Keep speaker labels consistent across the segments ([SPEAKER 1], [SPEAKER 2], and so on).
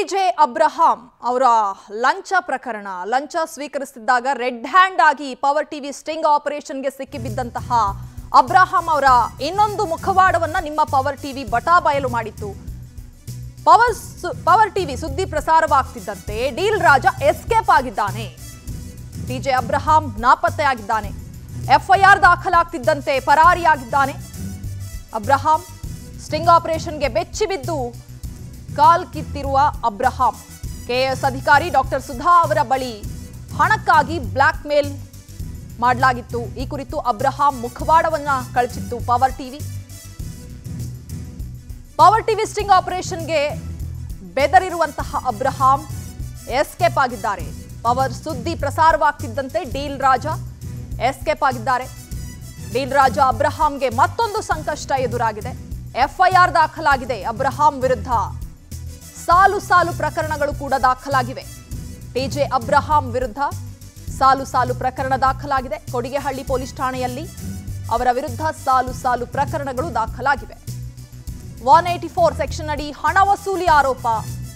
[SPEAKER 1] TJ Abraham ಅವರ ಲಂಚ ಪ್ರಕರಣ ಲಂಚ ಸ್ವೀಕರಿಸುತ್ತಿದ್ದಾಗ ರೆಡ್ ಹ್ಯಾಂಡ್ ಆಗಿ ಪವರ್ ಟಿವಿ ಸ್ಟಿಂಗ್ ಆಪರೇಷನ್ಗೆ ಸಿಕ್ಕಿಬಿದ್ದಂತಹ ಅಬ್ರಹಾಂ ಅವರ ಇನ್ನೊಂದು ಮುಖವಾಡವನ್ನ ನಿಮ್ಮ ಪವರ್ ಟಿವಿ ಬಟಾ ಬಯಲು ಮಾಡಿತ್ತು ಪವರ್ ಸು- ಪವರ್ ಟಿವಿ ಸುದ್ದಿ ಪ್ರಸಾರವಾಗ್ತಿದ್ದಂತೆ ಡೀಲ್ ರಾಜ ಎಸ್ಕೇಪ್ ಆಗಿದ್ದಾನೆ ಟಿಜೆ ಅಬ್ರಹಾಂ ನಾಪತ್ತೆಯಾಗಿದ್ದಾನೆ ಎಫ್ಐಆರ್ ದಾಖಲಾಗ್ತಿದ್ದಂತೆ ಪರಾರಿಯಾಗಿದ್ದಾನೆ ಅಬ್ರಹಾಂ ಸ್ಟಿಂಗ್ ಆಪರೇಷನ್ಗೆ ಬೆಚ್ಚಿ ಬಿದ್ದು ಕಾಲ್ ಕಿತ್ತಿರುವ ಅಬ್ರಹಾಂ ಕೆಎಸ್ ಅಧಿಕಾರಿ ಡಾಕ್ಟರ್ ಸುಧಾ ಅವರ ಬಳಿ ಹಣಕ್ಕಾಗಿ ಬ್ಲ್ಯಾಕ್ ಮೇಲ್ ಮಾಡಲಾಗಿತ್ತು ಈ ಕುರಿತು ಅಬ್ರಹಾಂ ಮುಖವಾಡವನ್ನ ಕಳಿಸಿತ್ತು power TV power TV sting ಆಪರೇಷನ್ಗೆ ಬೆದರಿರುವಂತಹ ಅಬ್ರಹಾಂ ಎಸ್ಕೇಪ್ ಆಗಿದ್ದಾರೆ ಪವರ್ ಸುದ್ದಿ ಪ್ರಸಾರವಾಗ್ತಿದ್ದಂತೆ ಡೀಲ್ ರಾಜ ಎಸ್ಕೇಪ್ ಆಗಿದ್ದಾರೆ ಡೀಲ್ ರಾಜ ಅಬ್ರಹಾಂಗೆ ಮತ್ತೊಂದು ಸಂಕಷ್ಟ ಎದುರಾಗಿದೆ ಎಫ್ಐಆರ್ ದಾಖಲಾಗಿದೆ ಅಬ್ರಹಾಂ ವಿರುದ್ಧ ಸಾಲು ಸಾಲು ಪ್ರಕರಣಗಳು ಕೂಡ ದಾಖಲಾಗಿವೆ ಟಿಜೆ ಅಬ್ರಹಾಂ ವಿರುದ್ಧ ಸಾಲು ಸಾಲು ಪ್ರಕರಣ ದಾಖಲಾಗಿದೆ ಕೊಡಿಗೆಹಳ್ಳಿ ಪೊಲೀಸ್ ಠಾಣೆಯಲ್ಲಿ ಅವರ ವಿರುದ್ಧ ಸಾಲು ಸಾಲು ಪ್ರಕರಣಗಳು ದಾಖಲಾಗಿವೆ ಒನ್ ಏಟಿ ಫೋರ್ ಸೆಕ್ಷನ್ ಅಡಿ ಹಣ ವಸೂಲಿ ಆರೋಪ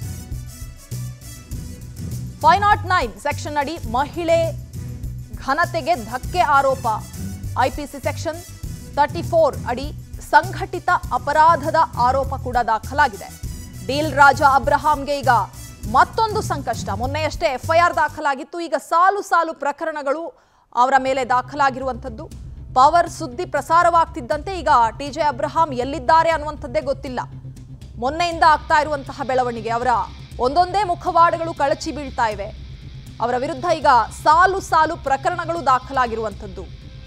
[SPEAKER 1] ಫೈವ್ ನಾಟ್ ನೈನ್ ಸೆಕ್ಷನ್ ಅಡಿ ಮಹಿಳೆ ಘನತೆಗೆ ಧಕ್ಕೆ ಆರೋಪ ಐಪಿಸಿ ಸೆಕ್ಷನ್ ತರ್ಟಿ ಫೋರ್ ಅಡಿ ಸಂಘಟಿತ ಅಪರಾಧದ ಆರೋಪ ಕೂಡ ದಾಖಲಾಗಿದೆ ಡೀಲ್ ರಾಜ ಅಬ್ರಹಾಂಗೆ ಈಗ ಮತ್ತೊಂದು ಸಂಕಷ್ಟ ಮೊನ್ನೆಯಷ್ಟೇ ಎಫ್ಐಆರ್ ದಾಖಲಾಗಿತ್ತು ಈಗ ಸಾಲು ಸಾಲು ಪ್ರಕರಣಗಳು ಅವರ ಮೇಲೆ ದಾಖಲಾಗಿರುವಂಥದ್ದು ಪವರ್ ಸುದ್ದಿ ಪ್ರಸಾರವಾಗ್ತಿದ್ದಂತೆ ಈಗ ಟಿಜೆ ಅಬ್ರಹಾಂ ಎಲ್ಲಿದ್ದಾರೆ ಅನ್ನುವಂಥದ್ದೇ ಗೊತ್ತಿಲ್ಲ ಮೊನ್ನೆಯಿಂದ ಆಗ್ತಾ ಇರುವಂತಹ ಬೆಳವಣಿಗೆ ಅವರ ಒಂದೊಂದೇ ಮುಖವಾಡಗಳು ಕಳಚಿ ಬೀಳ್ತಾ ಇವೆ ಅವರ ವಿರುದ್ಧ ಈಗ ಸಾಲು ಸಾಲು ಪ್ರಕರಣಗಳು ದಾಖಲಾಗಿರುವಂಥದ್ದು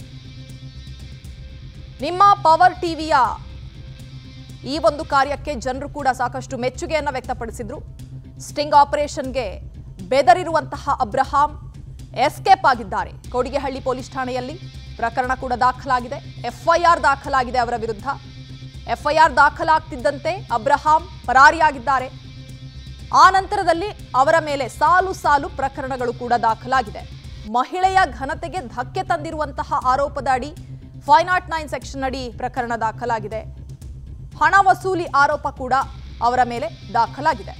[SPEAKER 1] ನಿಮ್ಮ ಪವರ್ ಟಿವಿಯ ಈ ಒಂದು ಕಾರ್ಯಕ್ಕೆ ಜನರು ಕೂಡ ಸಾಕಷ್ಟು ಮೆಚ್ಚುಗೆಯನ್ನು ವ್ಯಕ್ತಪಡಿಸಿದ್ರು ಸ್ಟಿಂಗ್ ಆಪರೇಷನ್ಗೆ ಬೆದರಿರುವಂತಹ ಅಬ್ರಹಾಂ ಎಸ್ಕೇಪ್ ಆಗಿದ್ದಾರೆ ಕೋಡಿಗೆಹಳ್ಳಿ ಪೊಲೀಸ್ ಠಾಣೆಯಲ್ಲಿ ಪ್ರಕರಣ ಕೂಡ ದಾಖಲಾಗಿದೆ ಎಫ್ಐಆರ್ ದಾಖಲಾಗಿದೆ ಅವರ ವಿರುದ್ಧ ಎಫ್ಐಆರ್ ದಾಖಲಾಗ್ತಿದ್ದಂತೆ ಅಬ್ರಹಾಂ ಪರಾರಿಯಾಗಿದ್ದಾರೆ ಆ ನಂತರದಲ್ಲಿ ಅವರ ಮೇಲೆ ಸಾಲು ಸಾಲು ಪ್ರಕರಣಗಳು ಕೂಡ ದಾಖಲಾಗಿದೆ ಮಹಿಳೆಯ ಘನತೆಗೆ ಧಕ್ಕೆ ತಂದಿರುವಂತಹ ಆರೋಪದ ಅಡಿ ಫೈವ್ ನಾಟ್ ನೈನ್ ಸೆಕ್ಷನ್ ಅಡಿ ಪ್ರಕರಣ ದಾಖಲಾಗಿದೆ ಹಣ ವಸೂಲಿ ಆರೋಪ ಕೂಡ ಅವರ ಮೇಲೆ ದಾಖಲಾಗಿದೆ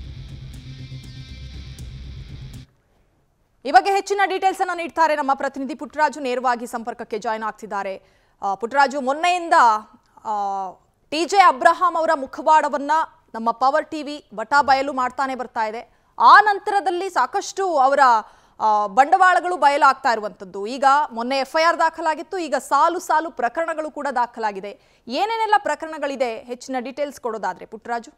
[SPEAKER 1] ಈ ಬಗ್ಗೆ ಹೆಚ್ಚಿನ ಡೀಟೇಲ್ಸ್ ಅನ್ನ ನೀಡ್ತಾರೆ ನಮ್ಮ ಪ್ರತಿನಿಧಿ ಪುಟ್ಟರಾಜು ನೇರವಾಗಿ ಸಂಪರ್ಕಕ್ಕೆ ಜಾಯ್ನ್ ಆಗ್ತಿದ್ದಾರೆ ಆ, ಪುಟ್ಟರಾಜು ಮೊನ್ನೆಯಿಂದ ಟಿ ಜೆ ಅಬ್ರಹಾಂ ಅವರ ಮುಖವಾಡವನ್ನ ನಮ್ಮ ಪವರ್ ಟಿವಿ ಬಟಾ ಬಯಲು ಮಾಡ್ತಾನೆ ಬರ್ತಾ ಇದೆ ಆ ನಂತರದಲ್ಲಿ ಸಾಕಷ್ಟು ಅವರ ಆ, ಬಂಡವಾಳಗಳು ಬಯಲಾಗ್ತಾ ಇರುವಂಥದ್ದು ಈಗ ಮೊನ್ನೆ ಎಫ್ ಐ ಆರ್ ದಾಖಲಾಗಿತ್ತು ಈಗ ಸಾಲು ಸಾಲು ಪ್ರಕರಣಗಳು ಕೂಡ ದಾಖಲಾಗಿದೆ ಏನೇನೆಲ್ಲ ಪ್ರಕರಣಗಳಿದೆ ಹೆಚ್ಚಿನ ಡೀಟೇಲ್ಸ್ ಕೊಡೋದಾದ್ರೆ ಪುಟ್ಟರಾಜು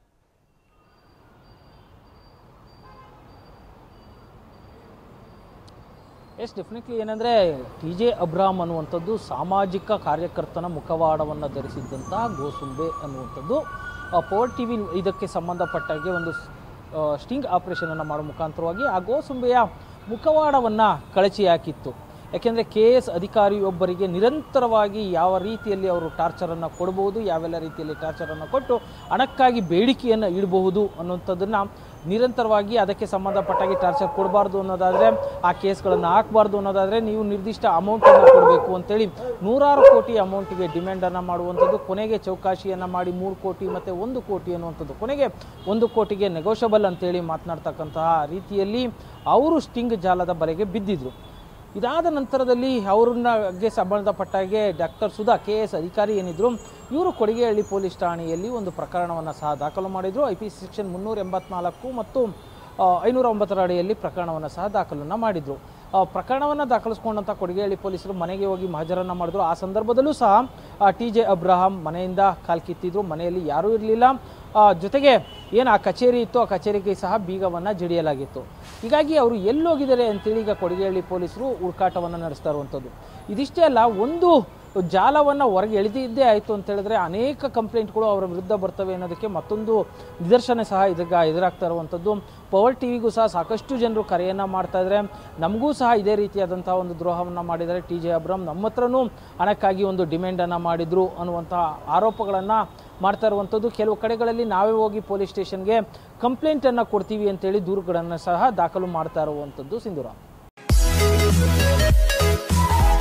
[SPEAKER 2] ಎಸ್ ಡೆಫಿನೆಟ್ಲಿ ಏನಂದರೆ ಟಿ ಜೆ ಅಬ್ರಾಮ್ ಅನ್ನುವಂಥದ್ದು ಸಾಮಾಜಿಕ ಕಾರ್ಯಕರ್ತನ ಮುಖವಾಡವನ್ನು ಧರಿಸಿದ್ದಂತಹ ಗೋಸುಂಬೆ ಅನ್ನುವಂಥದ್ದು ಪವರ್ ಟಿ ವಿ ಇದಕ್ಕೆ ಸಂಬಂಧಪಟ್ಟಾಗೆ ಒಂದು ಸ್ಟಿಂಗ್ ಆಪರೇಷನನ್ನು ಮಾಡೋ ಮುಖಾಂತರವಾಗಿ ಆ ಗೋಸುಂಬೆಯ ಮುಖವಾಡವನ್ನು ಕಳಚಿ ಹಾಕಿತ್ತು ಯಾಕೆಂದರೆ ಕೆ ಎಸ್ ಅಧಿಕಾರಿಯೊಬ್ಬರಿಗೆ ನಿರಂತರವಾಗಿ ಯಾವ ರೀತಿಯಲ್ಲಿ ಅವರು ಟಾರ್ಚರನ್ನು ಕೊಡಬಹುದು ಯಾವೆಲ್ಲ ರೀತಿಯಲ್ಲಿ ಟಾರ್ಚರನ್ನು ಕೊಟ್ಟು ಹಣಕ್ಕಾಗಿ ಬೇಡಿಕೆಯನ್ನು ಇಡಬಹುದು ಅನ್ನುವಂಥದ್ದನ್ನು ನಿರಂತರವಾಗಿ ಅದಕ್ಕೆ ಸಂಬಂಧಪಟ್ಟಾಗಿ ಟಾರ್ಚರ್ ಕೊಡಬಾರ್ದು ಅನ್ನೋದಾದರೆ ಆ ಕೇಸ್ಗಳನ್ನು ಹಾಕಬಾರ್ದು ಅನ್ನೋದಾದರೆ ನೀವು ನಿರ್ದಿಷ್ಟ ಅಮೌಂಟನ್ನು ಕೊಡಬೇಕು ಅಂತೇಳಿ ನೂರಾರು ಕೋಟಿ ಅಮೌಂಟಿಗೆ ಡಿಮ್ಯಾಂಡನ್ನು ಮಾಡುವಂಥದ್ದು ಕೊನೆಗೆ ಚೌಕಾಶಿಯನ್ನು ಮಾಡಿ ಮೂರು ಕೋಟಿ ಮತ್ತು ಒಂದು ಕೋಟಿ ಅನ್ನುವಂಥದ್ದು ಕೊನೆಗೆ ಒಂದು ಕೋಟಿಗೆ ನೆಗೋಷಬಲ್ ಅಂತೇಳಿ ಮಾತನಾಡ್ತಕ್ಕಂತಹ ರೀತಿಯಲ್ಲಿ ಅವರು ಸ್ಟಿಂಗ್ ಜಾಲದ ಬಲೆಗೆ ಬಿದ್ದಿದ್ರು ಇದಾದ ನಂತರದಲ್ಲಿ ಅವ್ರನ್ನಗೆ ಸಂಬಂಧಪಟ್ಟಾಗೆ ಡಾಕ್ಟರ್ ಸುಧಾ ಕೆ ಎಸ್ ಅಧಿಕಾರಿ ಏನಿದ್ರು ಇವರು ಕೊಡಿಗೆಹಳ್ಳಿ ಪೊಲೀಸ್ ಠಾಣೆಯಲ್ಲಿ ಒಂದು ಪ್ರಕರಣವನ್ನು ಸಹ ದಾಖಲು ಮಾಡಿದರು ಐ ಪಿ ಸಿ ಸೆಕ್ಷನ್ ಮುನ್ನೂರ ಎಂಬತ್ನಾಲ್ಕು ಮತ್ತು ಆ, ಐನೂರ ಒಂಬತ್ತರ ಅಡಿಯಲ್ಲಿ ಪ್ರಕರಣವನ್ನು ಸಹ ದಾಖಲನ್ನು ಮಾಡಿದರು ಪ್ರಕರಣವನ್ನು ದಾಖಲಿಸ್ಕೊಂಡಂಥ ಕೊಡಿಗೆಹಳ್ಳಿ ಪೊಲೀಸರು ಮನೆಗೆ ಹೋಗಿ ಮಹಜರನ್ನು ಮಾಡಿದ್ರು ಆ ಸಂದರ್ಭದಲ್ಲೂ ಸಹ ಟಿ ಜೆ ಅಬ್ರಹಾಂ ಮನೆಯಿಂದ ಕಾಲ್ ಕಿತ್ತಿದ್ರು ಮನೆಯಲ್ಲಿ ಯಾರೂ ಇರಲಿಲ್ಲ ಜೊತೆಗೆ ಏನು ಆ ಕಚೇರಿ ಇತ್ತು ಆ ಕಚೇರಿಗೆ ಸಹ ಬೀಗವನ್ನು ಜಡಿಯಲಾಗಿತ್ತು ಹೀಗಾಗಿ ಅವರು ಎಲ್ಲೋಗಿದ್ದಾರೆ ಅಂತೇಳಿ ಈಗ ಕೊಡಿಗೆಹಳ್ಳಿ ಪೊಲೀಸರು ಹುಡುಕಾಟವನ್ನು ನಡೆಸ್ತಾ ಇರುವಂಥದ್ದು ಇದಿಷ್ಟೇ ಅಲ್ಲ ಒಂದು ಜಾಲವನ್ನು ಹೊರಗೆ ಎಳೆದಿದ್ದೇ ಆಯಿತು ಅಂತ ಹೇಳಿದ್ರೆ ಅನೇಕ ಕಂಪ್ಲೇಂಟ್ಗಳು ಅವರ ವಿರುದ್ಧ ಬರ್ತವೆ ಅನ್ನೋದಕ್ಕೆ ಮತ್ತೊಂದು ನಿದರ್ಶನ ಸಹ ಇದೀಗ ಎದುರಾಗ್ತಾ ಇರುವಂಥದ್ದು ಪವರ್ ಟಿವಿಗೂ ಸಹ ಸಾಕಷ್ಟು ಜನರು ಕರೆಯನ್ನು ಮಾಡ್ತಾ ಇದ್ದಾರೆ ನಮಗೂ ಸಹ ಇದೇ ರೀತಿಯಾದಂಥ ಒಂದು ದ್ರೋಹವನ್ನು ಮಾಡಿದ್ದಾರೆ ಟಿ ಜೆ ಅಬ್ರಾಮ್ ನಮ್ಮ ಹತ್ರನೂ ಹಣಕ್ಕಾಗಿ ಒಂದು ಡಿಮ್ಯಾಂಡನ್ನು ಮಾಡಿದರು ಅನ್ನುವಂತಹ ಆರೋಪಗಳನ್ನು ಮಾಡ್ತಾ ಇರುವಂಥದ್ದು ಕೆಲವು ಕಡೆಗಳಲ್ಲಿ ನಾವೇ ಹೋಗಿ ಪೊಲೀಸ್ ಸ್ಟೇಷನ್ಗೆ ಕಂಪ್ಲೇಂಟನ್ನು ಕೊಡ್ತೀವಿ ಅಂತೇಳಿ ದೂರುಗಳನ್ನು ಸಹ ದಾಖಲು ಮಾಡ್ತಾ ಇರುವಂಥದ್ದು ಸಿಂಧೂರ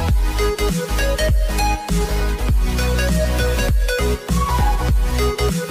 [SPEAKER 3] Thank you.